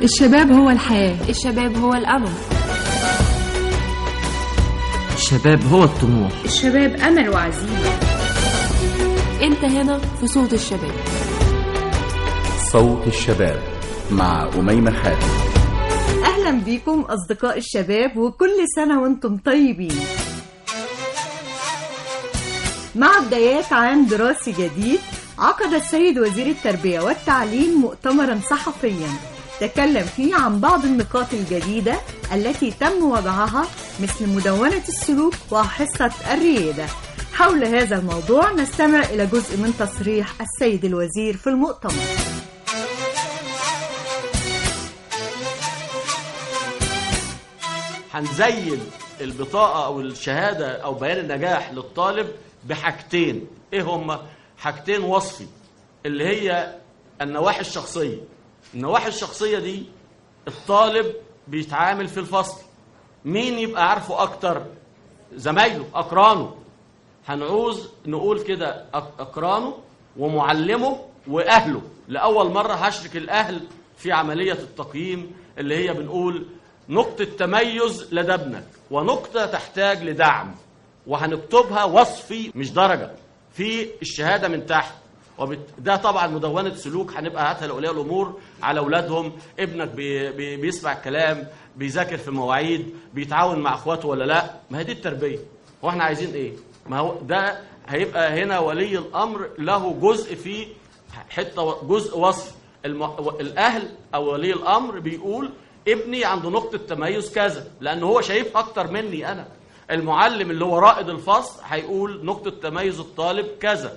الشباب هو الحياة الشباب هو الأمل الشباب هو الطموح الشباب أمل وعزيمة أنت هنا في صوت الشباب صوت الشباب مع أميمة خالد أهلا بكم أصدقاء الشباب وكل سنة وانتم طيبين مع بدايات عام دراسي جديد عقد السيد وزير التربية والتعليم مؤتمرا صحفيا تكلم فيه عن بعض النقاط الجديدة التي تم وضعها مثل مدونة السلوك وحصة الريادة حول هذا الموضوع نستمع إلى جزء من تصريح السيد الوزير في المؤتمر هنزين البطاقة أو الشهادة أو بيان النجاح للطالب بحاجتين إيه هما؟ حاجتين وصفي اللي هي النواحي الشخصية النواحي الشخصية دي الطالب بيتعامل في الفصل مين يبقى عارفه أكتر زمايله أقرانه هنعوز نقول كده أق- أقرانه ومعلمه وأهله لأول مرة هشرك الأهل في عملية التقييم اللي هي بنقول نقطة تميز لدى ابنك ونقطة تحتاج لدعم وهنكتبها وصفي مش درجة في الشهادة من تحت وبت... ده طبعا مدونة سلوك هنبقى هاتها لأولياء الأمور على أولادهم ابنك بي... بي... بيسمع الكلام بيذاكر في مواعيد بيتعاون مع اخواته ولا لا ما هي دي التربية هو احنا عايزين ايه ما هو ده هيبقى هنا ولي الأمر له جزء في حتة جزء وصف الم... الأهل أو ولي الأمر بيقول ابني عنده نقطة تميز كذا لأن هو شايف أكتر مني أنا المعلم اللي هو رائد الفصل هيقول نقطة تميز الطالب كذا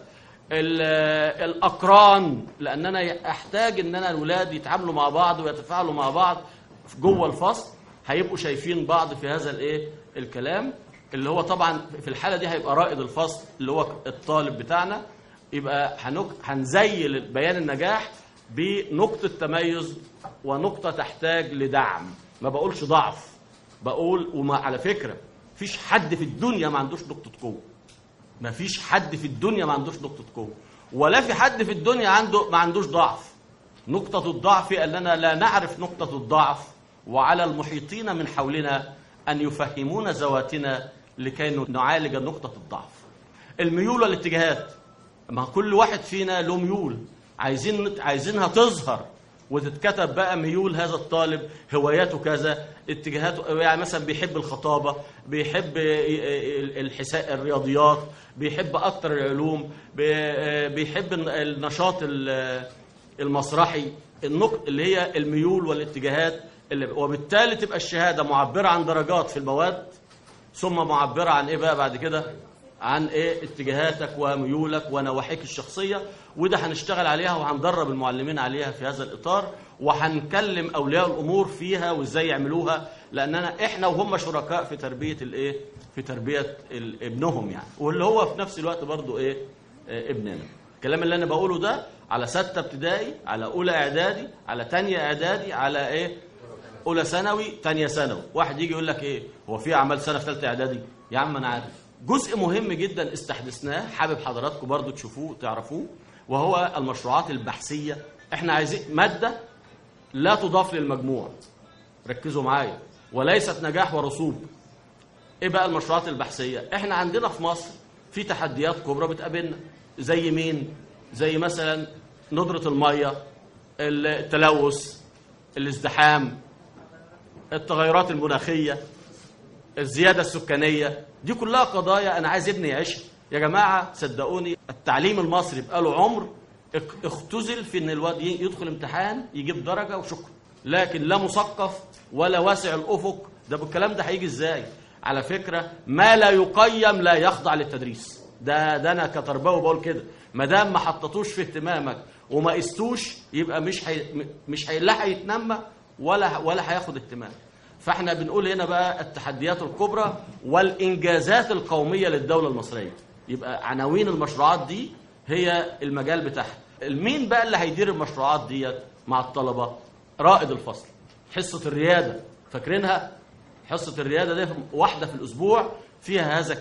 ال- الأقران لأن أنا أحتاج إن أنا الولاد يتعاملوا مع بعض ويتفاعلوا مع بعض جوه الفصل هيبقوا شايفين بعض في هذا الإيه الكلام اللي هو طبعا في الحالة دي هيبقى رائد الفصل اللي هو الطالب بتاعنا يبقى هنك... هنزيل بيان النجاح بنقطة تميز ونقطة تحتاج لدعم ما بقولش ضعف بقول وما على فكرة فيش حد في الدنيا ما عندوش نقطة قوة ما فيش حد في الدنيا ما عندوش نقطة قوة ولا في حد في الدنيا عنده ما عندوش ضعف نقطة الضعف أننا لا نعرف نقطة الضعف وعلى المحيطين من حولنا أن يفهمون ذواتنا لكي نعالج نقطة الضعف الميول والاتجاهات ما كل واحد فينا له ميول عايزين عايزينها تظهر وتتكتب بقى ميول هذا الطالب هواياته كذا اتجاهاته يعني مثلا بيحب الخطابه بيحب الحساء الرياضيات بيحب اكتر العلوم بي- بيحب النشاط ال- المسرحي النقط اللي هي الميول والاتجاهات اللي وبالتالي تبقى الشهاده معبره عن درجات في المواد ثم معبرة عن ايه بقى بعد كده عن ايه اتجاهاتك وميولك ونواحيك الشخصية وده هنشتغل عليها وهندرب المعلمين عليها في هذا الإطار وهنكلم أولياء الأمور فيها وإزاي يعملوها لأننا إحنا وهم شركاء في تربية الإيه في تربية ال- ابنهم يعني واللي هو في نفس الوقت برضو إيه آه، ابننا الكلام اللي أنا بقوله ده على ستة ابتدائي على أولى إعدادي على تانية إعدادي على إيه اولى ثانوي ثانيه ثانوي واحد يجي يقول لك ايه هو في اعمال سنه في ثالثه اعدادي يا عم انا عارف جزء مهم جدا استحدثناه حابب حضراتكم برضو تشوفوه تعرفوه وهو المشروعات البحثيه احنا عايزين ماده لا تضاف للمجموع ركزوا معايا وليست نجاح ورسوب ايه بقى المشروعات البحثيه احنا عندنا في مصر في تحديات كبرى بتقابلنا زي مين زي مثلا ندره الميه التلوث الازدحام التغيرات المناخيه الزياده السكانيه دي كلها قضايا انا عايز ابني يعيشها يا جماعه صدقوني التعليم المصري بقاله عمر اك- اختزل في ان الواد ي- يدخل امتحان يجيب درجه وشكرا لكن لا مثقف ولا واسع الافق ده بالكلام ده هيجي ازاي على فكره ما لا يقيم لا يخضع للتدريس ده ده انا كتربوي بقول كده ما دام ما حطيتوش في اهتمامك وما قستوش يبقى مش هي مش هي لا هيتنمى ولا ولا هياخد اهتمام فاحنا بنقول هنا بقى التحديات الكبرى والانجازات القوميه للدوله المصريه يبقى عناوين المشروعات دي هي المجال بتاعها مين بقى اللي هيدير المشروعات ديت مع الطلبه رائد الفصل حصه الرياده فاكرينها حصه الرياده دي واحده في الاسبوع فيها هذا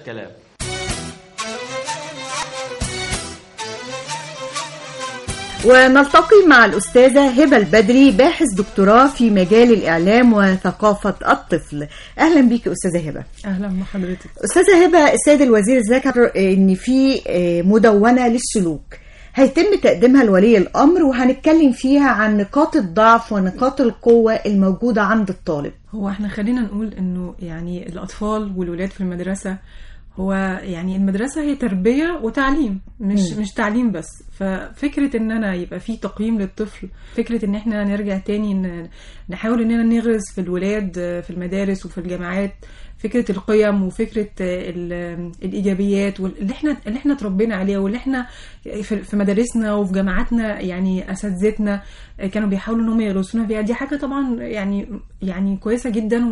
ونلتقي مع الأستاذة هبة البدري باحث دكتوراه في مجال الإعلام وثقافة الطفل أهلا بيك أستاذة هبة اهلا بحضرتك أستاذة هبة السيد الوزير ذكر إن في آه، مدونة للسلوك هيتم تقديمها لولي الأمر وهنتكلم فيها عن نقاط الضعف ونقاط القوة الموجودة عند الطالب هو احنا خلينا نقول انه يعني الاطفال والولاد في المدرسه هو يعني المدرسه هي تربيه وتعليم مش مم. مش تعليم بس ففكره ان انا يبقى في تقييم للطفل فكره ان احنا نرجع تاني ن- نحاول اننا نغرس في الولاد في المدارس وفي الجامعات فكره القيم وفكره ال- الايجابيات واللي احنا اللي احنا اتربينا عليها واللي احنا في في مدارسنا وفي جامعاتنا يعني اساتذتنا كانوا بيحاولوا ان هم يغرسونا فيها دي حاجه طبعا يعني يعني كويسه جدا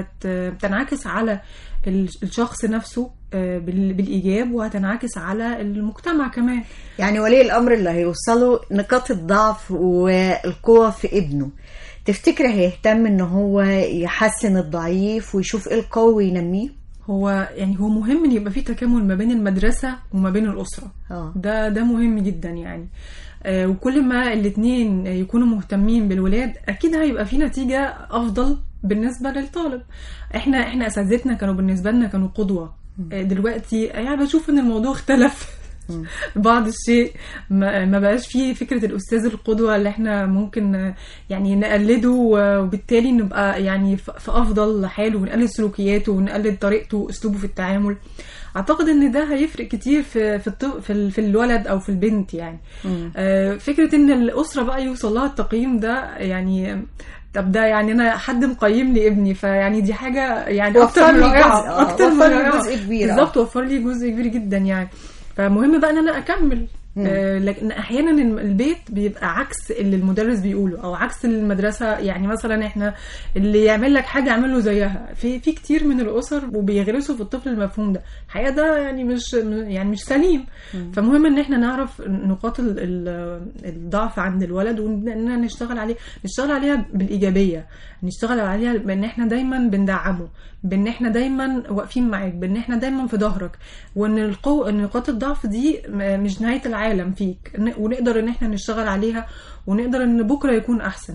وهتنعكس على ال- الشخص نفسه آه، بال- بالايجاب وهتنعكس على المجتمع كمان يعني ولي الأمر اللي هيوصله نقاط الضعف والقوة في ابنه تفتكر هيهتم ان هو يحسن الضعيف ويشوف ايه القوي وينميه هو يعني هو مهم ان يبقى في تكامل ما بين المدرسه وما بين الاسره اه ده ده مهم جدا يعني آه، وكل ما الاتنين يكونوا مهتمين بالولاد اكيد هيبقى في نتيجه افضل بالنسبه للطالب احنا احنا اساتذتنا كانوا بالنسبه لنا كانوا قدوه آه، دلوقتي يعني بشوف ان الموضوع اختلف بعض الشيء ما ما بقاش فيه فكره الاستاذ القدوه اللي احنا ممكن آه، يعني نقلده وبالتالي نبقى يعني ف- في افضل حال ونقلد سلوكياته ونقلد طريقته واسلوبه في التعامل اعتقد ان ده هيفرق كتير في في الط- في, ال- في الولد او في البنت يعني آه، فكره ان الاسره بقى يوصل لها التقييم ده يعني طب ده يعني انا حد مقيم لي ابني فيعني دي حاجه يعني وفر اكتر من لي رائعه جزء، آه، اكتر من وفر لي رائعه جزء كبير، آه. بالظبط وفر لي جزء كبير جدا يعني فمهم بقى ان انا اكمل آه لكن احيانا الم- البيت بيبقى عكس اللي المدرس بيقوله او عكس المدرسه يعني مثلا احنا اللي يعمل لك حاجه اعمل له زيها في في كتير من الاسر وبيغرسوا في الطفل المفهوم ده الحقيقه ده يعني مش يعني مش سليم فمهم ان احنا نعرف نقاط ال- ال- الضعف عند الولد واننا نشتغل عليه نشتغل عليها بالايجابيه نشتغل عليها بان احنا دايما بندعمه بان احنا دايما واقفين معاك بان احنا دايما في ظهرك وان القو ان نقاط الضعف دي م- مش نهايه العالم فيك ن- ونقدر ان احنا نشتغل عليها ونقدر ان بكره يكون احسن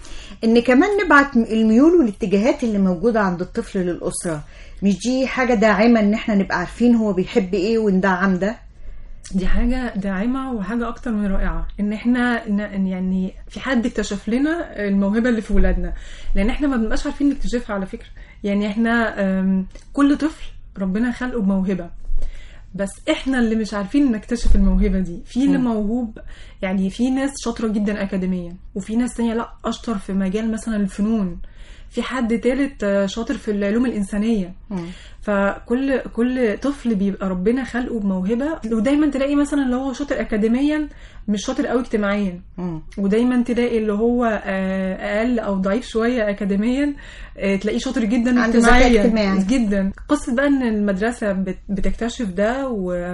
ان كمان نبعت الميول والاتجاهات اللي موجودة عند الطفل للأسرة مش دي حاجة داعمة ان احنا نبقى عارفين هو بيحب ايه وندعم ده دي حاجة داعمة وحاجة أكتر من رائعة إن إحنا ن- إن يعني في حد اكتشف لنا الموهبة اللي في ولادنا لأن إحنا ما بنبقاش عارفين نكتشفها على فكرة يعني إحنا أم، كل طفل ربنا خلقه بموهبة بس إحنا اللي مش عارفين نكتشف الموهبة دي في اللي موهوب يعني في ناس شاطرة جدا أكاديميا وفي ناس تانية لأ أشطر في مجال مثلا الفنون في حد تالت آه، شاطر في العلوم الإنسانية فكل كل طفل بيبقى ربنا خلقه بموهبه ودايما تلاقي مثلا اللي هو شاطر اكاديميا مش شاطر قوي اجتماعيا ودايما تلاقي اللي هو آه، اقل او ضعيف شويه اكاديميا آه، تلاقيه شاطر جدا عنده ذكاء اجتماعيا اجتماعي. جدا قصه بقى ان المدرسه بت- بتكتشف ده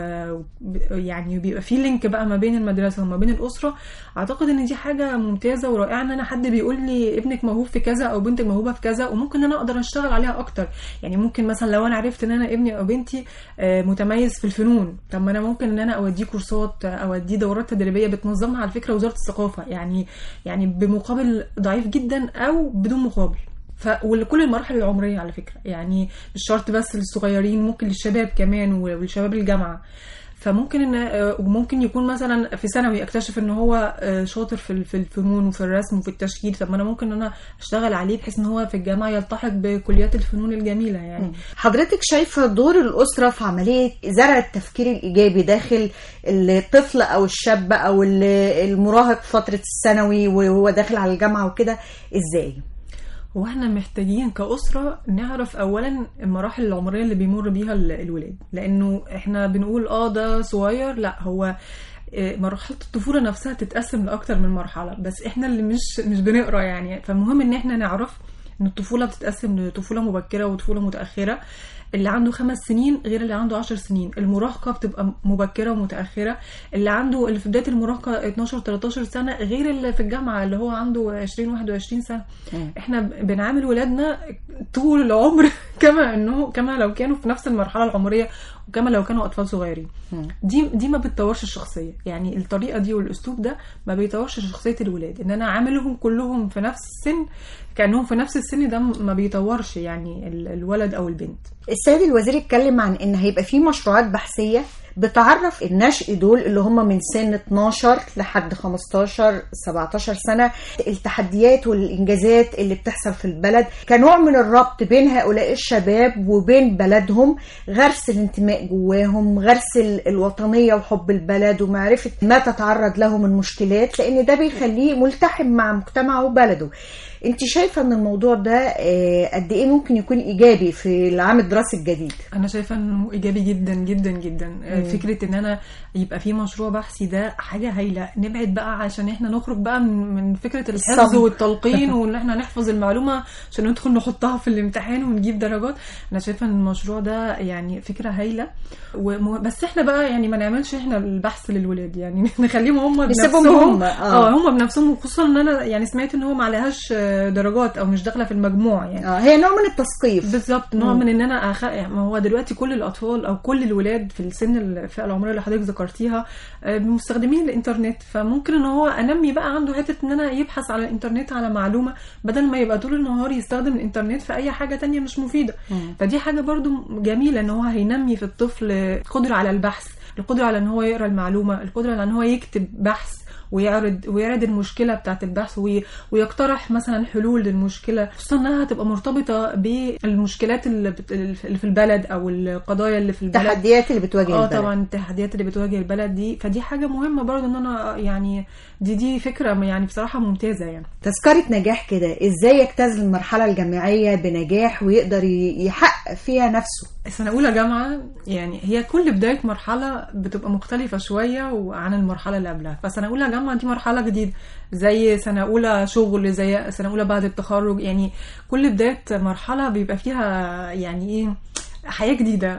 ويعني بيبقى في لينك بقى ما بين المدرسه وما بين الاسره اعتقد ان دي حاجه ممتازه ورائعه ان انا حد بيقول لي ابنك موهوب في كذا او بنتك موهوبه في كذا وممكن ان انا اقدر اشتغل عليها اكتر يعني ممكن مثلا لو انا عرفت ان انا ابني او بنتي آه، متميز في الفنون طب ما انا ممكن ان انا اوديه كورسات آه، اوديه دورات تدريبيه بتنظمها على فكره وزاره الثقافه يعني يعني بمقابل ضعيف جدا او بدون مقابل ف ولكل المراحل العمريه على فكره يعني مش شرط بس للصغيرين ممكن للشباب كمان ولشباب الجامعه فممكن ان آه، وممكن يكون مثلا في ثانوي اكتشف ان هو آه، شاطر في ال- في الفنون وفي الرسم وفي التشكيل طب ما انا ممكن ان انا اشتغل عليه بحيث ان هو في الجامعه يلتحق بكليات الفنون الجميله يعني حضرتك شايفة دور الأسرة في عملية زرع التفكير الإيجابي داخل الطفل أو الشاب أو ال- المراهق في فترة الثانوي وهو داخل على الجامعة وكده إزاي؟ هو احنا محتاجين كأسرة نعرف أولا المراحل العمرية اللي بيمر بيها ال- الولاد لأنه احنا بنقول اه ده صغير لا هو آه، مرحلة الطفولة نفسها تتقسم لأكتر من مرحلة بس احنا اللي مش مش بنقرا يعني فمهم ان احنا نعرف ان الطفولة بتتقسم لطفولة مبكرة وطفولة متأخرة اللي عنده خمس سنين غير اللي عنده عشر سنين المراهقه بتبقى مبكره ومتاخره اللي عنده اللي في بدايه المراهقه 12 13 سنه غير اللي في الجامعه اللي هو عنده 20 21 سنه احنا ب- بنعامل ولادنا طول العمر كما انه كما لو كانوا في نفس المرحله العمريه وكما لو كانوا اطفال صغيرين دي دي ما بتطورش الشخصيه يعني الطريقه دي والاسلوب ده ما بيطورش شخصيه الولاد ان انا عاملهم كلهم في نفس السن كانهم في نفس السن ده ما بيطورش يعني ال- الولد او البنت السيد الوزير اتكلم عن ان هيبقى في مشروعات بحثيه بتعرف النشء دول اللي هم من سن 12 لحد 15 17 سنه التحديات والانجازات اللي بتحصل في البلد كنوع من الربط بين هؤلاء الشباب وبين بلدهم غرس الانتماء جواهم غرس ال- الوطنيه وحب البلد ومعرفه ما تتعرض له من مشكلات لان ده بيخليه ملتحم مع مجتمعه وبلده انت شايفه ان الموضوع ده آه، قد ايه ممكن يكون ايجابي في العام الدراسي الجديد انا شايفه انه ايجابي جدا جدا جدا آه، فكره ان انا يبقى في مشروع بحثي ده حاجه هايله نبعد بقى عشان احنا نخرج بقى من, من فكره الحفظ الصمت. والتلقين وان احنا نحفظ المعلومه عشان ندخل نحطها في الامتحان ونجيب درجات انا شايفه ان المشروع ده يعني فكره هايله ومه... بس احنا بقى يعني ما نعملش احنا البحث للولاد يعني نخليهم هم نسيبهم بنفسهم هم، آه. اه هم بنفسهم وخصوصا ان انا يعني سمعت ان هو ما عليهاش آه، درجات او مش داخله في المجموع يعني اه هي نوع من التثقيف بالظبط نوع من ان انا أخ... يعني ما هو دلوقتي كل الاطفال او كل الولاد في السن الفئه العمريه اللي حضرتك ذكرتيها آه، مستخدمين الانترنت فممكن ان هو انمي بقى عنده حته ان انا يبحث على الانترنت على معلومه بدل ما يبقى طول النهار يستخدم الانترنت في اي حاجه تانية مش مفيده فدي حاجه برضو جميله ان هو هينمي في الطفل قدره على البحث القدره على ان هو يقرا المعلومه القدره على ان هو يكتب بحث ويعرض ويعرض المشكله بتاعت البحث وي ويقترح مثلا حلول للمشكله خصوصا انها هتبقى مرتبطه بالمشكلات اللي بت- اللي في البلد او القضايا اللي في البلد التحديات اللي بتواجه اه البلد. طبعا التحديات اللي بتواجه البلد دي فدي حاجه مهمه برضو ان انا يعني دي دي فكره يعني بصراحه ممتازه يعني تذكرة نجاح كده ازاي يجتاز المرحلة الجامعية بنجاح ويقدر ي- يحقق فيها نفسه سنة أولى جامعة يعني هي كل بداية مرحلة بتبقى مختلفة شوية عن المرحلة اللي قبلها فسنة أولى جامعة دي مرحلة جديدة زي سنة أولى شغل زي سنة أولى بعد التخرج يعني كل بداية مرحلة بيبقى فيها يعني إيه حياة جديدة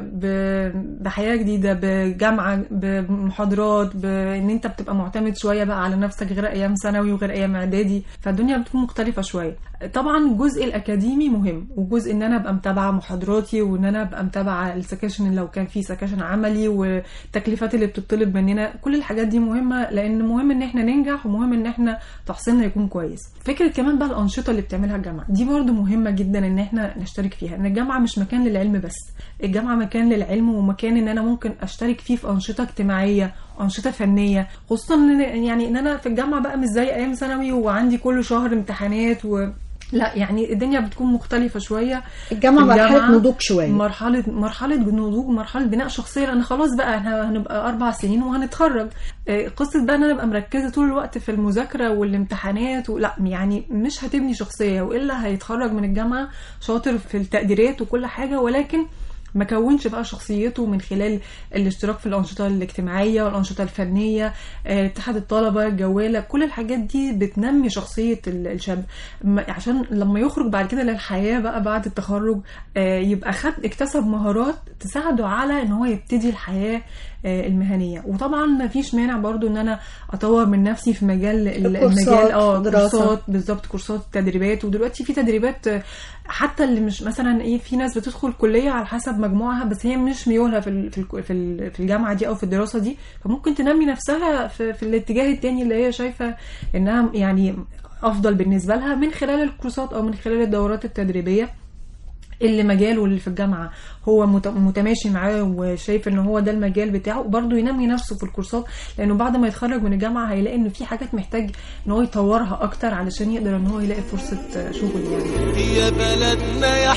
ب- بحياة جديدة بجامعة بمحاضرات بإن أنت بتبقى معتمد شوية بقى على نفسك غير أيام ثانوي وغير أيام إعدادي فالدنيا بتكون مختلفة شوية طبعا الجزء الأكاديمي مهم وجزء إن أنا أبقى متابعة محاضراتي وإن أنا أبقى متابعة السكاشن لو كان في سكاشن عملي والتكليفات اللي بتطلب مننا كل الحاجات دي مهمة لأن مهم إن إحنا ننجح ومهم إن إحنا تحصيلنا يكون كويس فكرة كمان بقى الأنشطة اللي بتعملها الجامعة دي برضو مهمة جدا إن إحنا نشترك فيها إن الجامعة مش مكان للعلم بس الجامعة مكان للعلم ومكان إن أنا ممكن أشترك فيه في أنشطة اجتماعية أنشطة فنية خصوصا إن يعني إن أنا في الجامعة بقى مش زي أيام ثانوي وعندي كل شهر امتحانات و لا يعني الدنيا بتكون مختلفة شوية الجامعة الجامعة مرحلة نضوج شوية مرحلة مرحلة نضوج مرحلة بناء شخصية لأن خلاص بقى احنا هنبقى أربع سنين وهنتخرج آه، قصة بقى إن أنا أبقى مركزة طول الوقت في المذاكرة والامتحانات ولا يعني مش هتبني شخصية وإلا هيتخرج من الجامعة شاطر في التقديرات وكل حاجة ولكن ما كونش بقى شخصيته من خلال الاشتراك في الأنشطة الاجتماعية والأنشطة الفنية آه، اتحاد الطلبة الجوالة كل الحاجات دي بتنمي شخصية ال- الشاب م- عشان لما يخرج بعد كده للحياة بقى بعد التخرج آه، يبقى خد اكتسب مهارات تساعده على ان هو يبتدي الحياة آه، المهنية وطبعا ما فيش مانع برضو ان انا اطور من نفسي في مجال ال- الكورسات، المجال اه دراسة. كورسات بالظبط كورسات تدريبات ودلوقتي في تدريبات آه، حتى اللي مش مثلا ايه في ناس بتدخل كليه على حسب مجموعها بس هي مش ميولها في ال- في الك- في ال- في الجامعه دي او في الدراسه دي فممكن تنمي نفسها في, في الاتجاه التاني اللي هي شايفه انها يعني افضل بالنسبه لها من خلال الكورسات او من خلال الدورات التدريبيه اللي مجاله اللي في الجامعه هو مت- متماشي معاه وشايف ان هو ده المجال بتاعه برضه ينمي نفسه في الكورسات لانه بعد ما يتخرج من الجامعه هيلاقي ان في حاجات محتاج ان هو يطورها اكتر علشان يقدر ان هو يلاقي فرصه شغل يعني يا بلدنا يا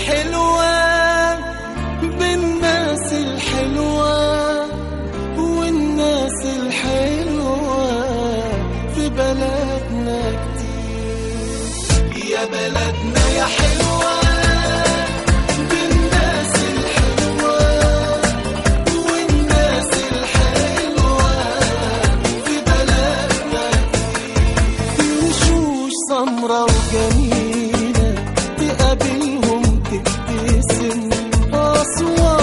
حلوة بالناس الحلوة والناس الحلوة في بلدنا كتير يا بلدنا يا حلوة بالناس الحلوة والناس الحلوة في بلدنا كتير وشوش سمرة وجميلة تقابلهم تبتسم أصوات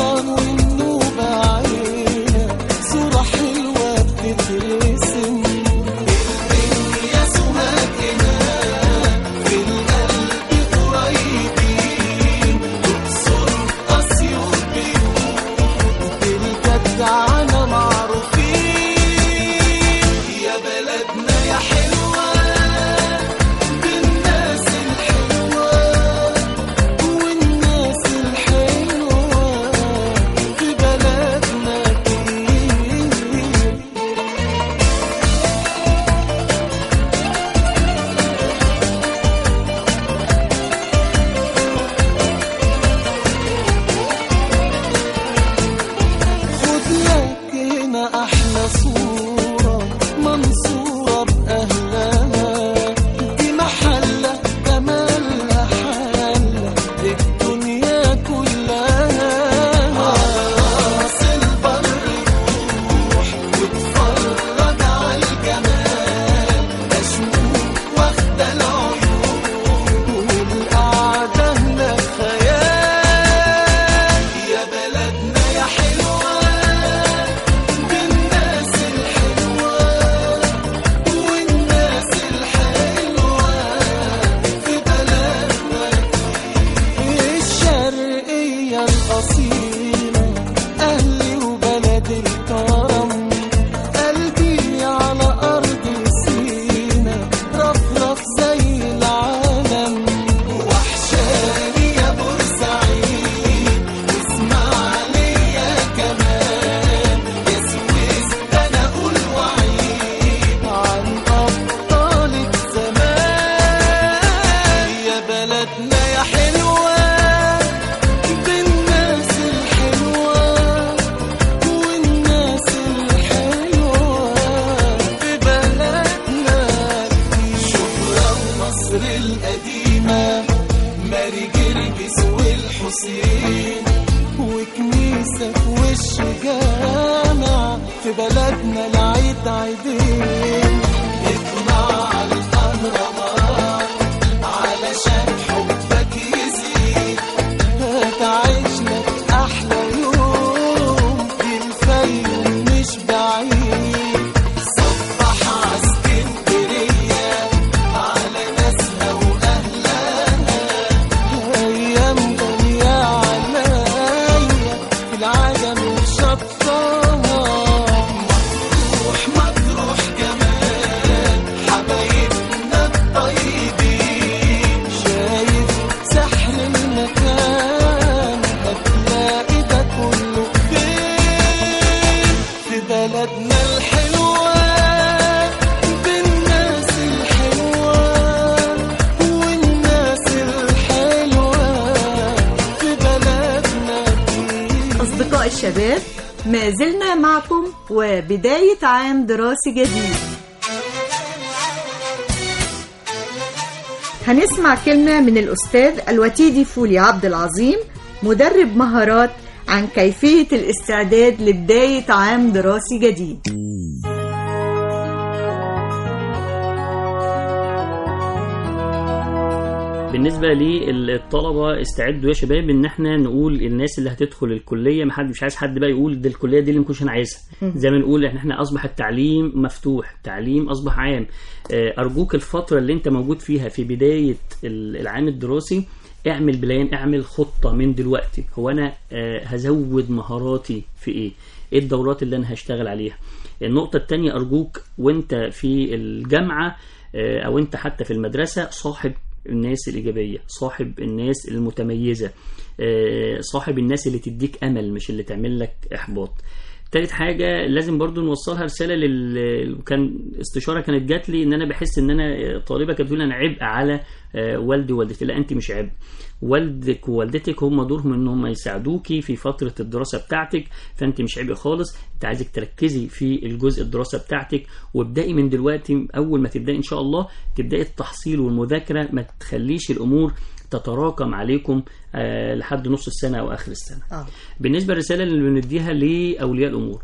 مصر القديمة ماري جرجس والحسين وكنيسة في وش جامع في بلدنا العيد عيدين اطلع على الأهرامات علشان حبك يزيد هتعيش لك أحلى يوم في الفيوم مش بعيد صبح عالاسكندرية على ناسها وأهلها أيام دنيا عليا في العالم شطها مطروح مطروح جمال حبايبنا الطيبين شايف سحر المكان هتلاقي ده كله فين في بلدنا الحلوة بالناس الحلوة والناس الحلوة في بلدنا دي أصدقاء الشباب ما زلنا معكم وبداية عام دراسي جديد هنسمع كلمة من الأستاذ الوتيدي فولي عبد العظيم مدرب مهارات عن كيفية الاستعداد لبداية عام دراسي جديد بالنسبه للطلبه استعدوا يا شباب ان احنا نقول الناس اللي هتدخل الكليه ما حد مش عايز حد بقى يقول ده الكليه دي اللي ما كنتش انا عايزها زي ما نقول احنا احنا اصبح التعليم مفتوح التعليم اصبح عام آه، ارجوك الفتره اللي انت موجود فيها في بدايه ال- العام الدراسي اعمل بلان اعمل خطه من دلوقتي هو انا آه، هزود مهاراتي في ايه ايه الدورات اللي انا هشتغل عليها النقطه الثانيه ارجوك وانت في الجامعه آه، او انت حتى في المدرسه صاحب الناس الإيجابية صاحب الناس المتميزة آه، صاحب الناس اللي تديك أمل مش اللي تعمل لك إحباط تالت حاجة لازم برضو نوصلها رسالة لل كان استشارة كانت جات لي ان انا بحس ان انا طالبة كانت بتقول انا عبء على آه، والدي ووالدتي لا انت مش عبء والدك ووالدتك هم دورهم ان هم يساعدوكي في فترة الدراسة بتاعتك فانت مش عبء خالص انت عايزك تركزي في الجزء الدراسة بتاعتك وابدأي من دلوقتي اول ما تبدأي ان شاء الله تبدأي التحصيل والمذاكرة ما تخليش الامور تتراكم عليكم آه، لحد نص السنة او اخر السنة آه. بالنسبة للرسالة اللي بنديها لأولياء الأمور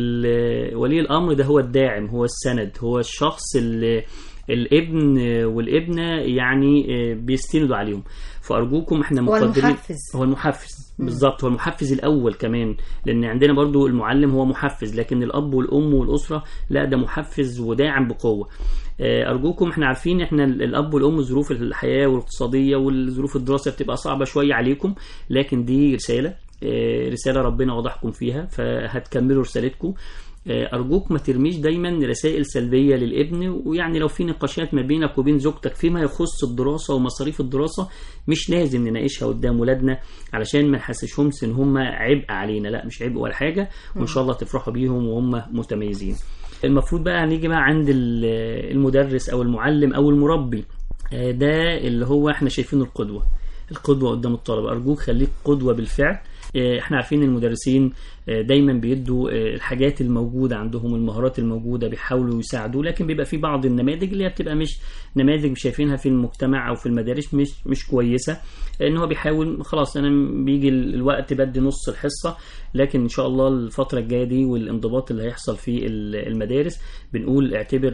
ال- ولي الأمر ده هو الداعم هو السند هو الشخص اللي الابن والابنة يعني بيستندوا عليهم فأرجوكم احنا هو مقدمين المحفز. هو المحفز بالظبط هو المحفز الأول كمان لأن عندنا برضو المعلم هو محفز لكن الأب والأم والأسرة لا ده محفز وداعم بقوة آه، أرجوكم احنا عارفين احنا الأب والأم ظروف الحياة والاقتصادية والظروف الدراسة بتبقى صعبة شوية عليكم لكن دي رسالة آه، رسالة ربنا وضحكم فيها فهتكملوا رسالتكم آه، أرجوك ما ترميش دايما رسائل سلبية للابن ويعني لو في نقاشات ما بينك وبين زوجتك فيما يخص الدراسة ومصاريف الدراسة مش لازم نناقشها قدام ولادنا علشان ما نحسسهمش ان هم عبء علينا لا مش عبء ولا حاجة وان شاء الله تفرحوا بيهم وهم متميزين المفروض بقى هنيجي بقى عند ال- المدرس او المعلم او المربي آه، ده اللي هو احنا شايفينه القدوة القدوة قدام الطلبة أرجوك خليك قدوة بالفعل آه، احنا عارفين المدرسين آه، دايما بيدوا آه، الحاجات الموجودة عندهم المهارات الموجودة بيحاولوا يساعدوا لكن بيبقى في بعض النماذج اللي هي بتبقى مش نماذج شايفينها في المجتمع او في المدارس مش مش كويسة ان هو بيحاول خلاص انا بيجي ال- الوقت بدي نص الحصة لكن ان شاء الله الفترة الجاية دي والانضباط اللي هيحصل في ال- المدارس بنقول اعتبر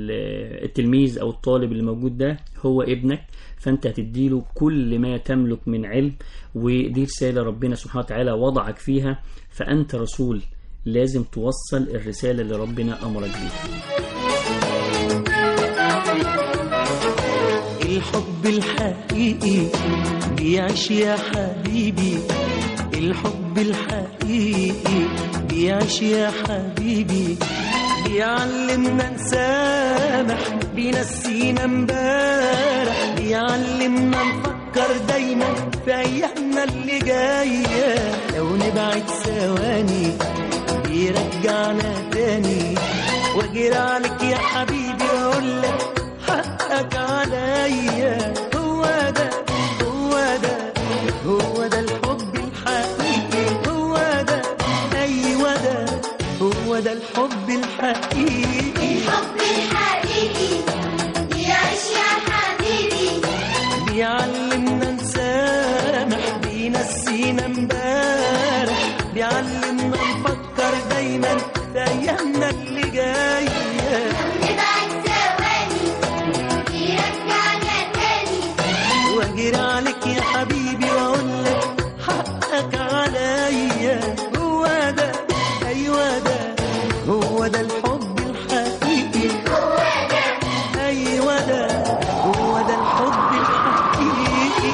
ال- التلميذ او الطالب اللي موجود ده هو ابنك فانت هتديله كل ما تملك من علم ودي رسالة ربنا سبحانه وتعالى وضعك فيها فأنت رسول لازم توصل الرسالة اللي ربنا أمرك بيها الحب الحقيقي بيعيش يا حبيبي الحب الحقيقي بيعيش يا حبيبي بيعلمنا نسامح بينسينا امبارح بيعلمنا نفكر دايما في ايامنا اللي جايه لو نبعد ثواني بيرجعنا تاني واجري عليك يا حبيبي واقول لك حقك عليا هو ده هو ده هو ده الحب الحقيقي هو ده ايوه ده هو ده الحب الحقيقي الحب الحقيقي بيعيش يا حبيبي بيعلمنا نسامح بينسينا امبارح بيعلمنا نفكر دايما في ايامنا اللي جايه واجري عليك يا حبيبي واقول لك حقك عليا هو ده ايوه ده هو ده الحب الحقيقي هو ده ايوه ده هو ده الحب الحقيقي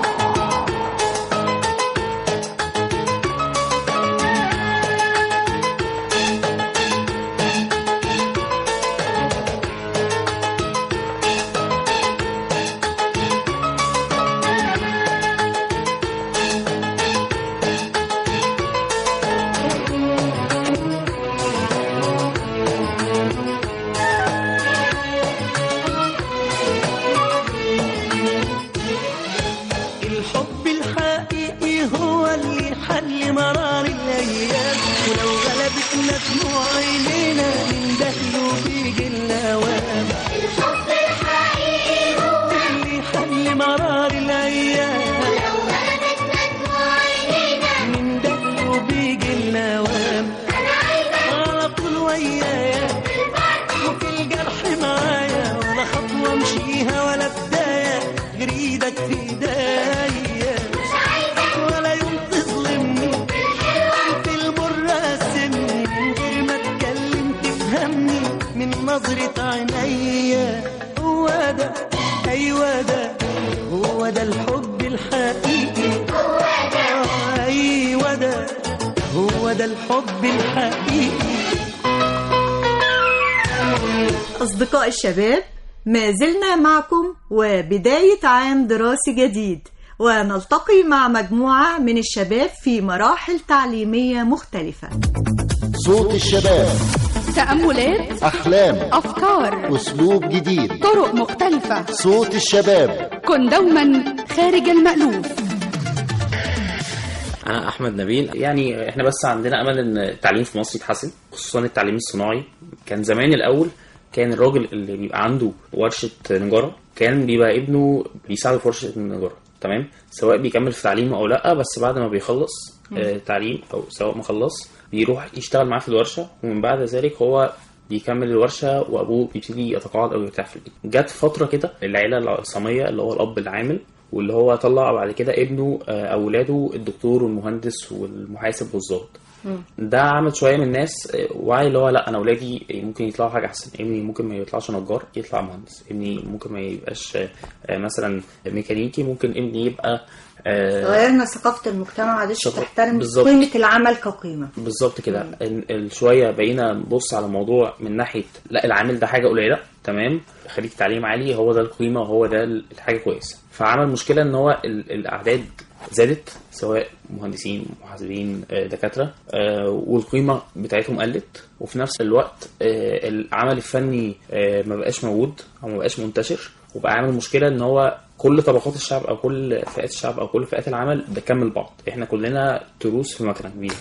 الحب الحقيقي هو اللي يحل مرار الايام ولو غلبتنا دموع عينينا من دهله بيجي النوام الحب الحقيقي هو اللي يحل مرار الايام ولو غلبتنا دموع عينينا من دهله بيجي النوام انا عايزه على طول ويايا وفي الجرح معايا ولا خطوه امشيها ولا بدايه غير ايدك في ايديا ولا يوم تظلمني في المر قسمني من غير ما اتكلم تفهمني من نظرة عينيا هو ده ايوه ده هو ده الحب الحقيقي هو ده ايوه ده هو ده الحب الحقيقي أصدقاء الشباب ما زلنا معكم وبداية عام دراسي جديد ونلتقي مع مجموعة من الشباب في مراحل تعليمية مختلفة صوت الشباب تأملات أحلام أفكار أسلوب جديد طرق مختلفة صوت الشباب كن دوما خارج المألوف انا احمد نبيل يعني احنا بس عندنا امل ان التعليم في مصر يتحسن خصوصا التعليم الصناعي كان زمان الاول كان الراجل اللي بيبقى عنده ورشه نجاره كان بيبقى ابنه بيساعده في ورشه النجاره تمام سواء بيكمل في تعليمه او لا بس بعد ما بيخلص آه تعليم او سواء ما خلص بيروح يشتغل معاه في الورشه ومن بعد ذلك هو بيكمل الورشه وابوه بيبتدي يتقاعد او يرتاح في البيت جت فتره كده العيله العصاميه اللي هو الاب العامل واللي هو طلع بعد كده ابنه آه، اولاده الدكتور والمهندس والمحاسب والظابط ده عمل شويه من الناس آه، وعي اللي هو لا انا اولادي ممكن يطلعوا حاجه احسن ابني ممكن ما يطلعش نجار يطلع مهندس ابني ممكن ما يبقاش آه، آه، مثلا ميكانيكي ممكن ابني يبقى آه، غيرنا ثقافة المجتمع عادش ثقافة- تحترم بالظبط. قيمة العمل كقيمة بالظبط كده ال- ال- شويه بقينا نبص على الموضوع من ناحيه لا العامل ده حاجه قليله تمام خريج تعليم عالي هو ده القيمه وهو ده ال- الحاجه كويسه فعمل مشكله ان هو ال- الاعداد زادت سواء مهندسين محاسبين آه، دكاتره آه، والقيمه بتاعتهم قلت وفي نفس الوقت آه، العمل الفني آه، ما بقاش موجود او ما بقاش منتشر وبقى عامل مشكله ان هو كل طبقات الشعب او كل فئات الشعب او كل فئات العمل بتكمل بعض احنا كلنا تروس في مكنه كبيره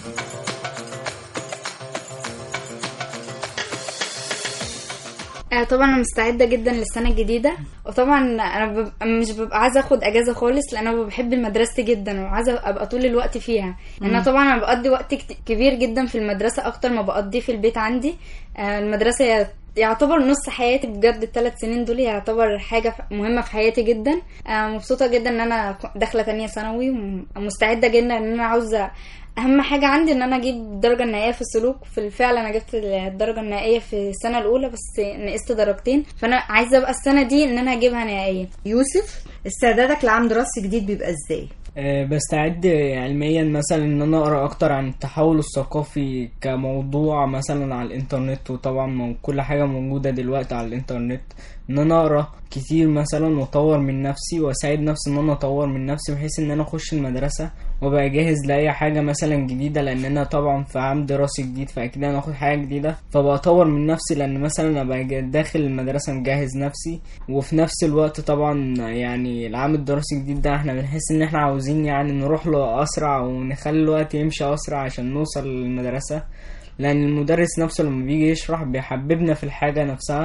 آه، طبعا انا مستعده جدا للسنه الجديده وطبعا انا ببقى مش ببقى عايزه اخد اجازه خالص لان انا بحب المدرسه جدا وعايزه ابقى طول الوقت فيها لان أنا طبعا انا بقضي وقت كت- كبير جدا في المدرسه اكتر ما بقضيه في البيت عندي آه، المدرسه هي يعتبر نص حياتي بجد الثلاث سنين دول يعتبر حاجة ف- مهمة في حياتي جدا آه، مبسوطة جدا ان انا ك- داخلة تانية ثانوي ومستعدة جدا ان انا عاوزة اهم حاجة عندي ان انا اجيب الدرجة النهائية في السلوك في الفعل انا جبت الدرجة النهائية في السنة الاولى بس نقصت درجتين فانا عايزة ابقى السنة دي ان انا اجيبها نهائية يوسف استعدادك لعام دراسي جديد بيبقى ازاي؟ آه، بستعد علميا مثلا ان انا اقرا اكتر عن التحول الثقافي كموضوع مثلا على الانترنت وطبعا مو- كل حاجه موجوده دلوقتي على الانترنت ان انا اقرا كتير مثلا واطور من نفسي واساعد نفسي ان انا اطور من نفسي بحيث ان انا اخش المدرسه وابقى جاهز لاي حاجه مثلا جديده لان انا طبعا في عام دراسي جديد فاكيد انا اخد حاجه جديده فبقى اطور من نفسي لان مثلا ابقى جا- داخل المدرسه مجهز نفسي وفي نفس الوقت طبعا يعني العام الدراسي الجديد ده احنا بنحس ان احنا عاوزين يعني نروح له اسرع ونخلي الوقت يمشي اسرع عشان نوصل للمدرسه لان المدرس نفسه لما بيجي يشرح بيحببنا في الحاجه نفسها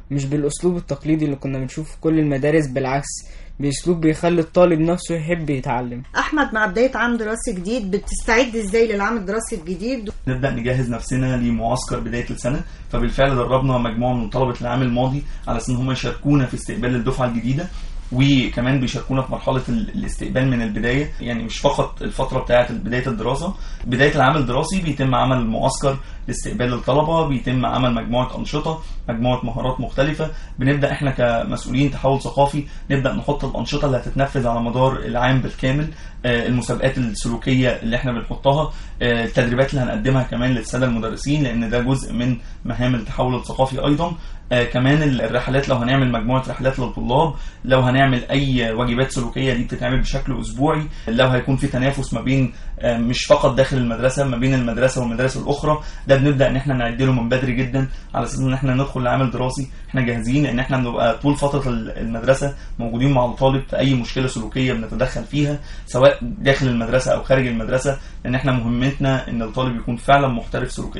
مش بالاسلوب التقليدي اللي كنا بنشوفه في كل المدارس بالعكس باسلوب بيخلي الطالب نفسه يحب يتعلم احمد مع بدايه عام دراسي جديد بتستعد ازاي للعام الدراسي الجديد نبدا نجهز نفسنا لمعسكر بدايه السنه فبالفعل دربنا مجموعه من طلبه العام الماضي على اساس ان هم يشاركونا في استقبال الدفعه الجديده وكمان بيشاركونا في مرحله ال- الاستقبال من البدايه يعني مش فقط الفتره بتاعه بدايه الدراسه بدايه العام الدراسي بيتم عمل معسكر لاستقبال الطلبه بيتم عمل مجموعه انشطه مجموعه مهارات مختلفه بنبدا احنا كمسؤولين تحول ثقافي نبدا نحط الانشطه اللي هتتنفذ على مدار العام بالكامل آه، المسابقات السلوكيه اللي احنا بنحطها آه، التدريبات اللي هنقدمها كمان للساده المدرسين لان ده جزء من مهام التحول الثقافي ايضا آه، كمان الرحلات لو هنعمل مجموعه رحلات للطلاب لو هنعمل اي واجبات سلوكيه دي بتتعمل بشكل اسبوعي لو هيكون في تنافس ما بين آه، مش فقط داخل المدرسه ما بين المدرسه والمدارس الاخرى ده بنبدا ان احنا نعد له من بدري جدا على اساس ان احنا ندخل العام دراسي احنا جاهزين ان احنا بنبقى طول فتره المدرسه موجودين مع الطالب في اي مشكله سلوكيه بنتدخل فيها سواء داخل المدرسه او خارج المدرسه لان احنا مهمتنا ان الطالب يكون فعلا محترف سلوكيا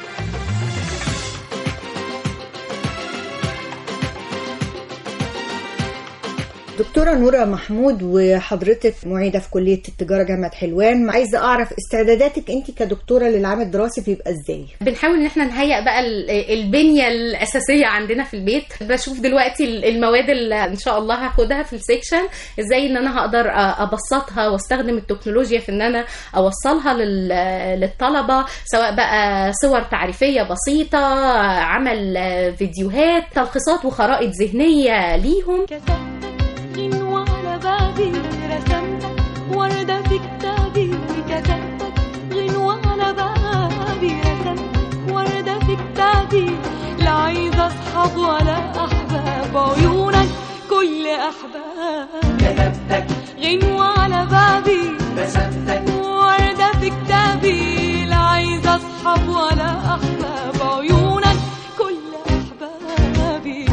دكتورة نورة محمود وحضرتك معيدة في كلية التجارة جامعة حلوان عايزة أعرف استعداداتك أنت كدكتورة للعام الدراسي بيبقى إزاي؟ بنحاول ان احنا نهيئ بقى ال- البنيه الاساسيه عندنا في البيت بشوف دلوقتي ال- المواد اللي ان شاء الله هاخدها في السيكشن ازاي ان انا هقدر أ- ابسطها واستخدم التكنولوجيا في ان انا اوصلها لل- للطلبه سواء بقى صور تعريفيه بسيطه عمل فيديوهات تلخيصات وخرائط ذهنيه ليهم غنوة على بابي رسمتك وردة في كتابي كتبتك غنوة على بابي رسمتك وردة في كتابي لا عايزة أصحاب ولا أحباب عيونك كل أحباب كتبتك غنوة على بابي رسمتك وردة في كتابي لا عايزة أصحاب ولا أحباب عيونك كل أحبابي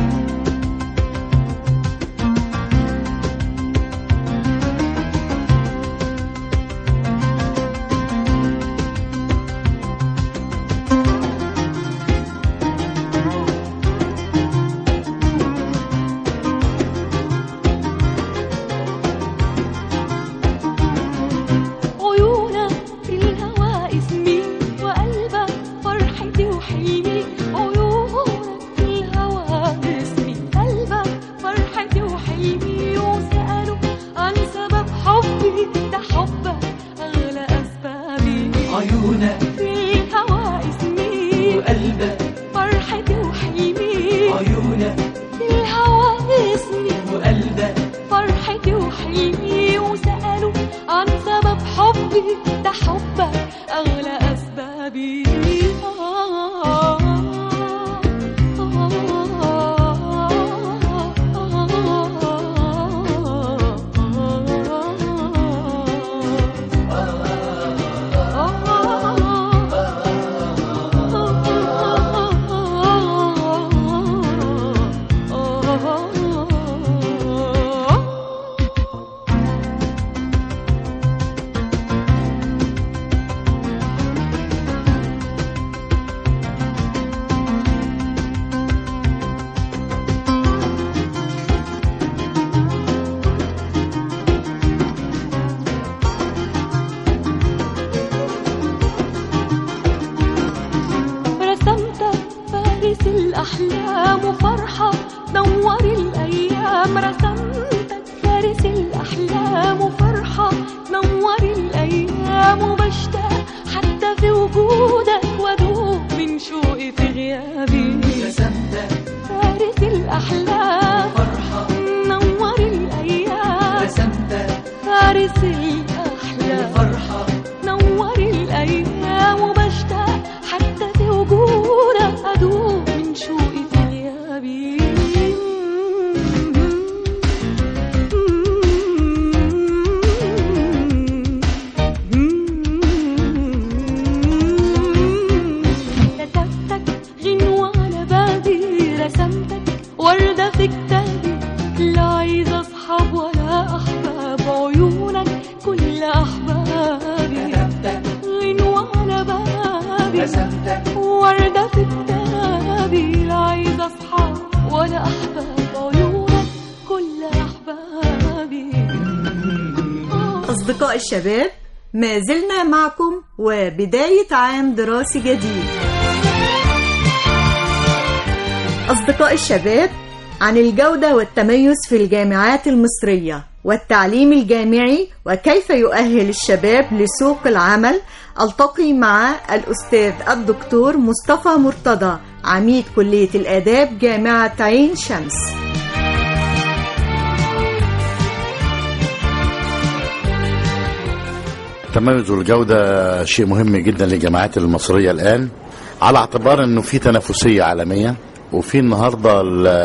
عيونك في الهوى اسمي وقلبك فرحتي وحلمي عيونك في الهوى اسمي قلبك فرحتي وحلمي وسألوا عن سبب حبي ده حبك أغلى أسبابي عيونك في الهوى اسمي وقلبك فرحتي وحلمي عيونك في الهوى اسمي وقلبك فرحتي وحلمي وسألوا عن سبب حبي ده حبك أغلى أسبابي رسمتك فارس الأحلام وفرحة نور الأيام رسمتك فارس الأحلام وفرحة نور الأيام وبشتاق حتى في وجودك وأدوب من شوقي في غيابي رسمتك فارس الأحلام فرحة نور الأيام رسمتك فارس الأحلام فرحة نور الأيام وبشتاق حتى في وجودك أدوب من شوقي في غيابي كتبتك غنوة على بابي رسمتك وردة في كتابي لا عايزة أصحاب ولا أحباب عيونك كل أحبابي غنوة على بابي رسمتك وردة في كتابي لا عايزة أصحاب ولا أحباب عيونك كل أحبابي أصدقاء الشباب ما زلنا معكم وبداية عام دراسي جديد أصدقاء الشباب عن الجودة والتميز في الجامعات المصرية والتعليم الجامعي وكيف يؤهل الشباب لسوق العمل ألتقي مع الأستاذ الدكتور مصطفى مرتضى عميد كلية الآداب جامعة عين شمس التميز والجودة شيء مهم جدا للجامعات المصرية الآن على اعتبار انه في تنافسية عالمية وفي النهارده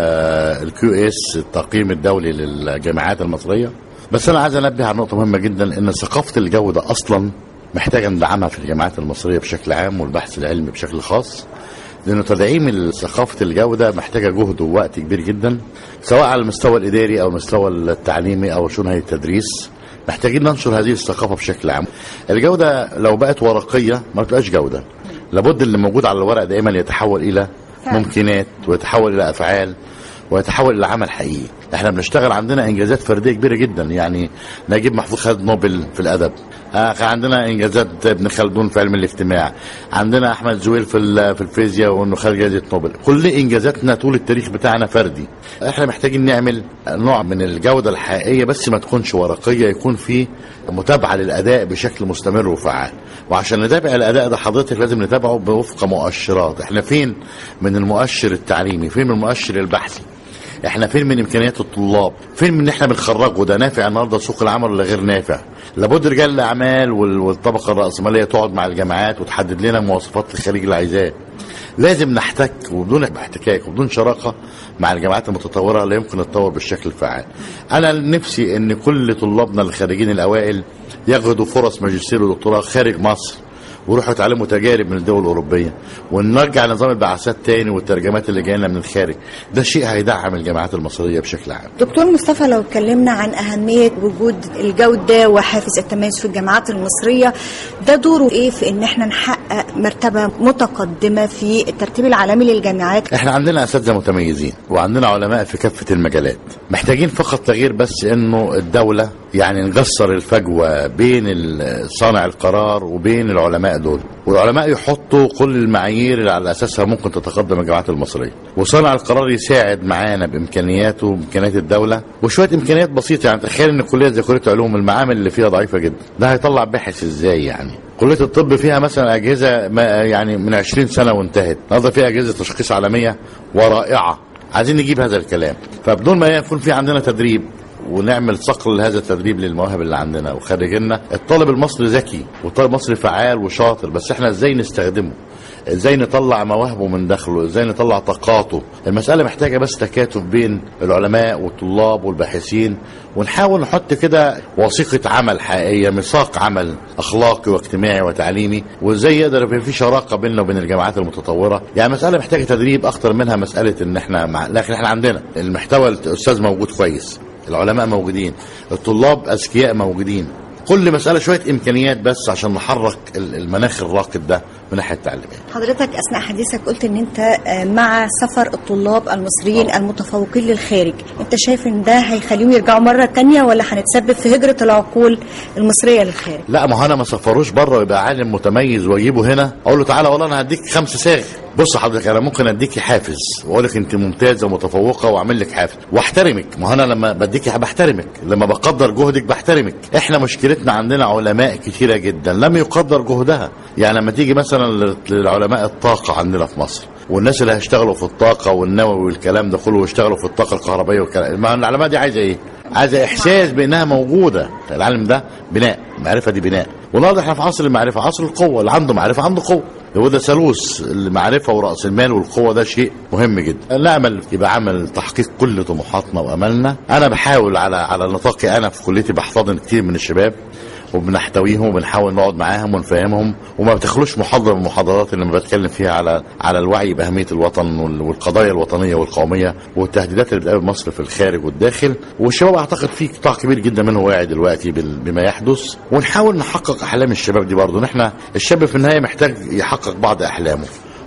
الكيو اس التقييم الدولي للجامعات المصرية بس انا عايز انبه على نقطة مهمة جدا ان ثقافة الجودة اصلا محتاجة ندعمها في الجامعات المصرية بشكل عام والبحث العلمي بشكل خاص لانه تدعيم ثقافة الجودة محتاجة جهد ووقت كبير جدا سواء على المستوى الاداري او المستوى التعليمي او شؤون هيئة التدريس محتاجين ننشر هذه الثقافة بشكل عام الجودة لو بقت ورقية ما بتبقاش جودة لابد اللي موجود على الورق دائما يتحول إلى ممكنات ويتحول إلى أفعال ويتحول إلى عمل حقيقي احنا بنشتغل عندنا انجازات فرديه كبيره جدا يعني نجيب محفوظ خد نوبل في الادب آه عندنا انجازات ابن خلدون في علم الاجتماع عندنا احمد زويل في في الفيزياء وانه خد جائزه نوبل كل انجازاتنا طول التاريخ بتاعنا فردي احنا محتاجين نعمل نوع من الجوده الحقيقيه بس ما تكونش ورقيه يكون في متابعه للاداء بشكل مستمر وفعال وعشان نتابع الاداء ده حضرتك لازم نتابعه بوفق مؤشرات احنا فين من المؤشر التعليمي فين من المؤشر البحثي احنا فين من امكانيات الطلاب فين من ان احنا بنخرجه ده نافع النهارده سوق العمل ولا غير نافع لابد رجال الاعمال والطبقه الراسماليه تقعد مع الجامعات وتحدد لنا مواصفات الخريج اللي عايزاه لازم نحتك وبدون احتكاك وبدون شراكه مع الجامعات المتطوره لا يمكن نتطور بالشكل الفعال انا نفسي ان كل طلابنا الخارجين الاوائل ياخدوا فرص ماجستير ودكتوراه خارج مصر ويروحوا يتعلموا تجارب من الدول الاوروبيه ونرجع نظام البعثات تاني والترجمات اللي جايه لنا من الخارج ده شيء هيدعم الجامعات المصريه بشكل عام دكتور مصطفى لو اتكلمنا عن أهمية وجود الجودة وحافز التميز في الجامعات المصرية ده دوره إيه في إن إحنا نحقق مرتبة متقدمة في الترتيب العالمي للجامعات احنا عندنا اساتذه متميزين وعندنا علماء في كافه المجالات محتاجين فقط تغيير بس انه الدوله يعني نقصر الفجوه بين صانع القرار وبين العلماء دول والعلماء يحطوا كل المعايير اللي على اساسها ممكن تتقدم الجامعات المصريه وصانع القرار يساعد معانا بامكانياته وامكانيات الدوله وشويه امكانيات بسيطه يعني تخيل ان كليه زي كليه علوم المعامل اللي فيها ضعيفه جدا ده هيطلع باحث ازاي يعني كليه الطب فيها مثلا اجهزه ما يعني من 20 سنه وانتهت النهارده فيها اجهزه تشخيص عالميه ورائعه عايزين نجيب هذا الكلام فبدون ما يكون في عندنا تدريب ونعمل صقل لهذا التدريب للمواهب اللي عندنا وخارجنا الطالب المصري ذكي والطالب المصري فعال وشاطر بس احنا ازاي نستخدمه ازاي نطلع مواهبه من داخله ازاي نطلع طاقاته المسألة محتاجة بس تكاتف بين العلماء والطلاب والباحثين ونحاول نحط كده وثيقة عمل حقيقية ميثاق عمل أخلاقي واجتماعي وتعليمي وازاي يقدر يبقى في شراكة بيننا وبين الجامعات المتطورة يعني مسألة محتاجة تدريب أكتر منها مسألة إن احنا مع... لكن احنا عندنا المحتوى الأستاذ موجود كويس العلماء موجودين الطلاب أذكياء موجودين كل مسألة شوية إمكانيات بس عشان نحرك المناخ الراكد ده من ناحية التعليمية حضرتك أثناء حديثك قلت إن أنت مع سفر الطلاب المصريين المتفوقين للخارج أنت شايف إن ده هيخليهم يرجعوا مرة تانية ولا هنتسبب في هجرة العقول المصرية للخارج لا ما هو أنا ما سفروش بره ويبقى عالم متميز وأجيبه هنا أقول له تعالى والله أنا هديك خمسة ساغ بص حضرتك انا ممكن اديكي حافز واقول لك انت ممتازه ومتفوقه واعمل لك حافز واحترمك ما انا لما بديكي بحترمك لما بقدر جهدك بحترمك احنا مشكلتنا عندنا علماء كتيره جدا لم يقدر جهدها يعني لما تيجي مثلا للعلماء الطاقه عندنا في مصر والناس اللي هيشتغلوا في الطاقه والنووي والكلام ده كله ويشتغلوا في الطاقه الكهربائيه والكلام ما العلماء دي عايزه ايه عايزه احساس بانها موجوده العلم ده بناء المعرفه دي بناء والنهارده احنا في عصر المعرفه عصر القوه اللي عنده معرفه عنده قوه هو ده ثالوث المعرفه وراس المال والقوه ده شيء مهم جدا نعمل يبقى عمل تحقيق كل طموحاتنا واملنا انا بحاول على على نطاقي انا في كليتي بحتضن كتير من الشباب وبنحتويهم وبنحاول نقعد معاهم ونفهمهم وما بتخلوش محاضره من المحاضرات اللي بتكلم فيها على على الوعي باهميه الوطن والقضايا الوطنيه والقوميه والتهديدات اللي بتقابل مصر في الخارج والداخل والشباب اعتقد في قطاع كبير جدا منه واعي دلوقتي بما يحدث ونحاول نحقق احلام الشباب دي برضه احنا الشاب في النهايه محتاج يحقق بعض احلامه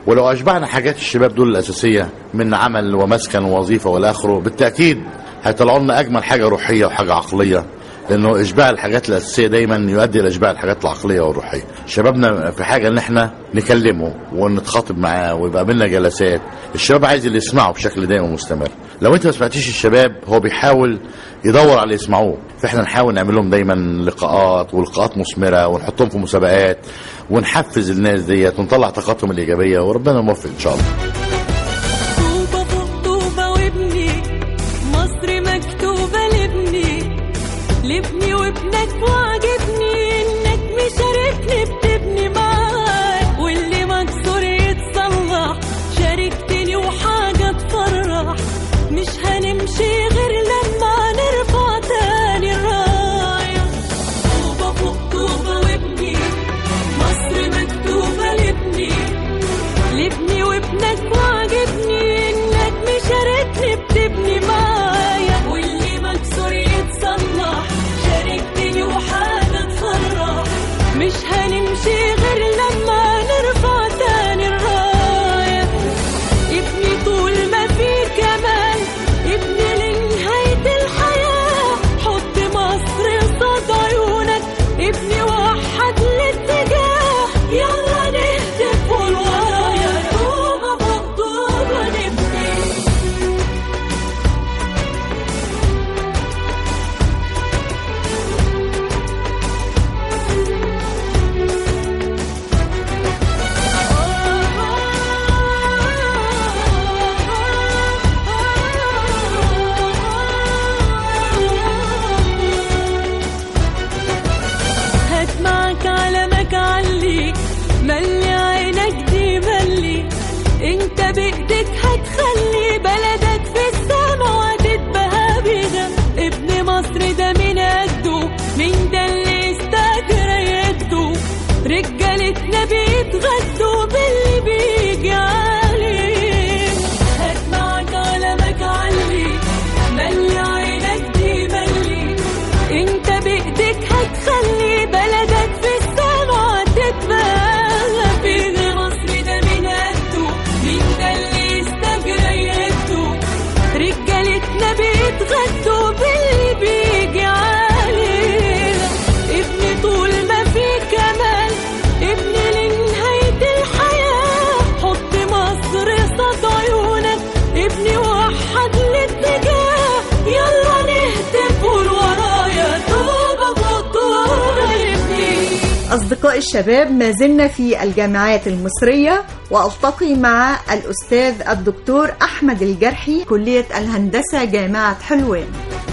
ولو اشبعنا حاجات الشباب دول الاساسيه من عمل ومسكن ووظيفه والاخره بالتاكيد هيطلعوا لنا اجمل حاجه روحيه وحاجه عقليه لانه اشباع الحاجات الاساسيه دايما يؤدي الى اشباع الحاجات العقليه والروحيه شبابنا في حاجه ان احنا نكلمه ونتخاطب معاه ويبقى بينا جلسات الشباب عايز اللي يسمعه بشكل دائم ومستمر لو انت ما سمعتيش الشباب هو بيحاول يدور على اللي يسمعوه فاحنا نحاول نعمل لهم دايما لقاءات ولقاءات مثمره ونحطهم في مسابقات ونحفز الناس ديت ونطلع طاقتهم الايجابيه وربنا موفق ان شاء الله طوبة فوق طوبة وابني مصر مكتوبة لابني لابني وابنك وعجبني انك مشاركني بتبني معاك واللي مكسور يتصلح شاركتني وحاجة تفرح مش هنمشي غير لما نرفع تاني الراية طوبة فوق طوبة وابني مصر مكتوبة لابني لابني وابنك وعجبني انك مشاركني بتبني معايا واللي مكسور يتصلح شاركتني وحاجة تفرح مش هنمشي غير لما نرفع تاني الراية ابني طول ما في كمال ابني لنهاية الحياة حط مصر قصاد عيونك ابني وحد الاتجاه يلا نهتف والورايا طوبة فوق طوبة نبني هات معك علمك علي ملي عينك دي ملي انت بايدك هتخلي بلدك في السما وهتتبهى بيها ابن مصر ده من قده مين ده اللي استاجر يده رجالتنا بيتغدوا باللي بيجي عليه هات معك علمك علي ملي عينك دي ملي انت بايدك هتخلي بلدك في السما تتباهى بين مصر ده من قده مين ده اللي استجرى يده رجالتنا بيتغدوا باللي بيجي علينا ابني طول ما في كمال ابني لنهاية الحياة حط مصر قصاد عيونك ابني وحد الاتجاه يلا نهتف قول ورايا طوبة فوق طوبة ابني أصدقاء الشباب ما زلنا في الجامعات المصرية وألتقي مع الأستاذ الدكتور أحمد الجرحي كلية الهندسة جامعة حلوان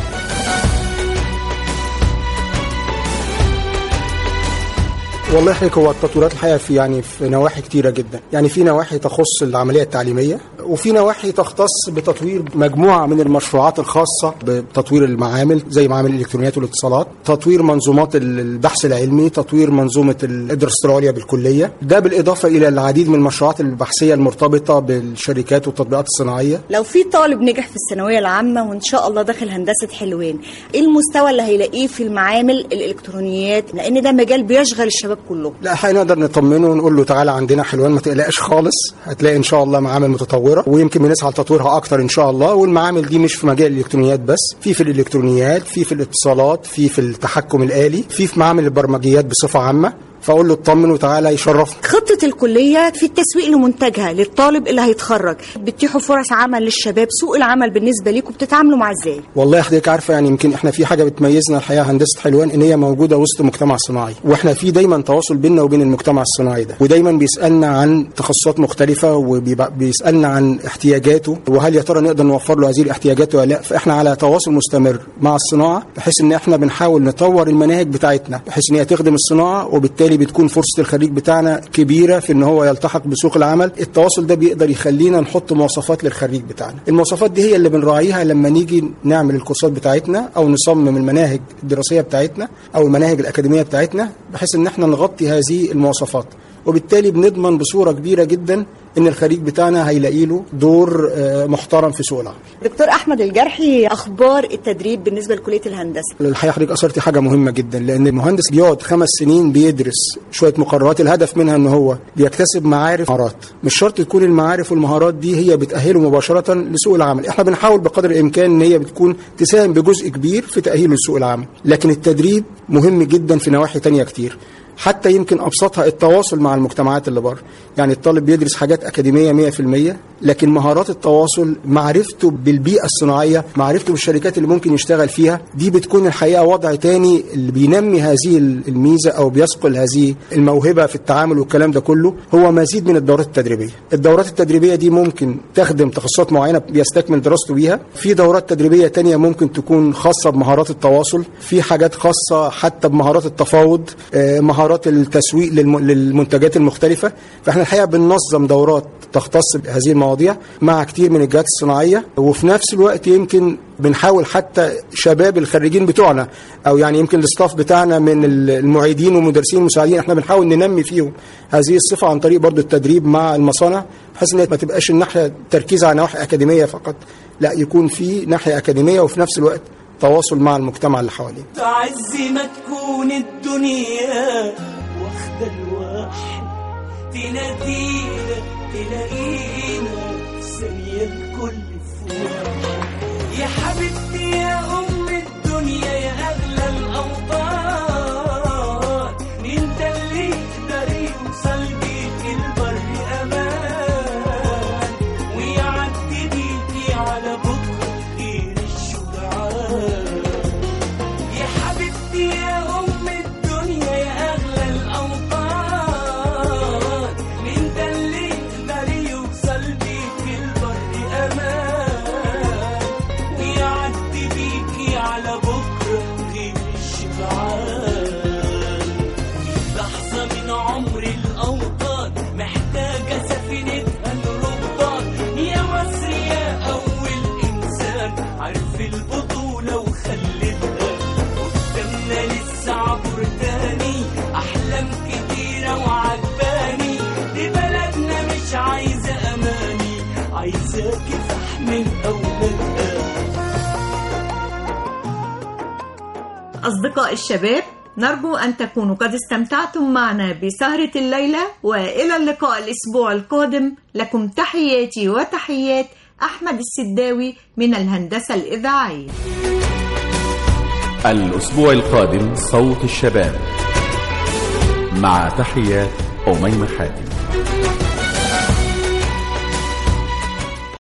والله حضرتك هو التطويرات الحقيقه في يعني في نواحي كتيره جدا يعني في نواحي تخص العمليه التعليميه وفي نواحي تختص بتطوير مجموعه من المشروعات الخاصه بتطوير المعامل زي معامل الالكترونيات والاتصالات تطوير منظومات البحث العلمي تطوير منظومه الاداره العليا بالكليه ده بالاضافه الى العديد من المشروعات البحثيه المرتبطه بالشركات والتطبيقات الصناعيه لو في طالب نجح في الثانويه العامه وان شاء الله داخل هندسه حلوان ايه المستوى اللي هيلاقيه في المعامل الالكترونيات لان ده مجال بيشغل الشباب كلهم لا الحقيقه نقدر نطمنه ونقول له تعالى عندنا حلوان ما تقلقش خالص هتلاقي ان شاء الله معامل متطوره ويمكن بنسعى لتطويرها اكتر ان شاء الله والمعامل دي مش في مجال الالكترونيات بس في في الالكترونيات في في الاتصالات في في التحكم الالي في في معامل البرمجيات بصفه عامه فاقول له اطمن وتعالى يشرفنا خطة الكلية في التسويق لمنتجها للطالب اللي هيتخرج بتتيحوا فرص عمل للشباب سوق العمل بالنسبة ليكم بتتعاملوا معاه ازاي والله حضرتك عارفه يعني يمكن احنا في حاجه بتميزنا الحقيقه هندسه حلوان ان هي موجوده وسط مجتمع صناعي واحنا في دايما تواصل بيننا وبين المجتمع الصناعي ده ودايما بيسالنا عن تخصصات مختلفه وبيسالنا عن احتياجاته وهل يا ترى نقدر نوفر له هذه الاحتياجات ولا لا فاحنا على تواصل مستمر مع الصناعه بحيث ان احنا بنحاول نطور المناهج بتاعتنا بحيث ان هي تخدم الصناعه وبالتالي بتكون فرصه الخريج بتاعنا كبيره في ان هو يلتحق بسوق العمل التواصل ده بيقدر يخلينا نحط مواصفات للخريج بتاعنا المواصفات دي هي اللي بنراعيها لما نيجي نعمل الكورسات بتاعتنا او نصمم المناهج الدراسيه بتاعتنا او المناهج الاكاديميه بتاعتنا بحيث ان احنا نغطي هذه المواصفات وبالتالي بنضمن بصوره كبيره جدا ان الخريج بتاعنا هيلاقي له دور آه، محترم في سوق العمل دكتور احمد الجرحي اخبار التدريب بالنسبه لكليه الهندسه الحقيقه حضرتك اثرتي حاجه مهمه جدا لان المهندس بيقعد خمس سنين بيدرس شويه مقررات الهدف منها ان هو بيكتسب معارف مهارات مش شرط تكون المعارف والمهارات دي هي بتاهله مباشره لسوق العمل احنا بنحاول بقدر الامكان ان هي بتكون تساهم بجزء كبير في تاهيله لسوق العمل لكن التدريب مهم جدا في نواحي تانية كتير حتى يمكن ابسطها التواصل مع المجتمعات اللي بره يعني الطالب بيدرس حاجات اكاديميه 100% لكن مهارات التواصل معرفته بالبيئه الصناعيه معرفته بالشركات اللي ممكن يشتغل فيها دي بتكون الحقيقه وضع تاني اللي بينمي هذه الميزه او بيصقل هذه الموهبه في التعامل والكلام ده كله هو مزيد من الدورات التدريبيه الدورات التدريبيه دي ممكن تخدم تخصصات معينه بيستكمل دراسته بيها في دورات تدريبيه تانية ممكن تكون خاصه بمهارات التواصل في حاجات خاصه حتى بمهارات التفاوض آه، مهارات التسويق للم- للمنتجات المختلفه فاحنا الحقيقه بننظم دورات تختص بهذه المواضيع مع كتير من الجهات الصناعيه وفي نفس الوقت يمكن بنحاول حتى شباب الخريجين بتوعنا او يعني يمكن الاستاف بتاعنا من المعيدين والمدرسين المساعدين احنا بنحاول ننمي فيهم هذه الصفه عن طريق برضو التدريب مع المصانع بحيث ان هي ما تبقاش الناحيه تركيز على نواحي اكاديميه فقط لا يكون في ناحيه اكاديميه وفي نفس الوقت تواصل مع المجتمع اللي حواليه تعز ما تكون الدنيا واخدة الواحد تنادينا تلاقينا في ثانية الكل في واحد يا حبيبتي يا أم الدنيا يا أغلى الأوطان انت اللي يقدر يوصل بيك البر أمان ويعدي بيكي على بكرة خير الشجعان يا حبيبتي يا أم الدنيا يا أغلى الأوطان من ده اللي يقدر يوصل بيك البر أمان ويعدي بيكي على بكرة غير الشجعان لحظة من عمر الأوطان محتاجة سفينتها الربان يا مصر يا أول إنسان عارف البطولة وخلتها قدامنا لسه عبر تاني أحلام كتيرة وعجباني دي بلدنا مش عايزة أماني عايزة كفاح من أولادها أصدقاء الشباب نرجو أن تكونوا قد استمتعتم معنا بسهرة الليلة وإلى اللقاء الأسبوع القادم لكم تحياتي وتحيات أحمد السداوي من الهندسة الإذاعية الأسبوع القادم صوت الشباب مع تحيات أميمة حاتم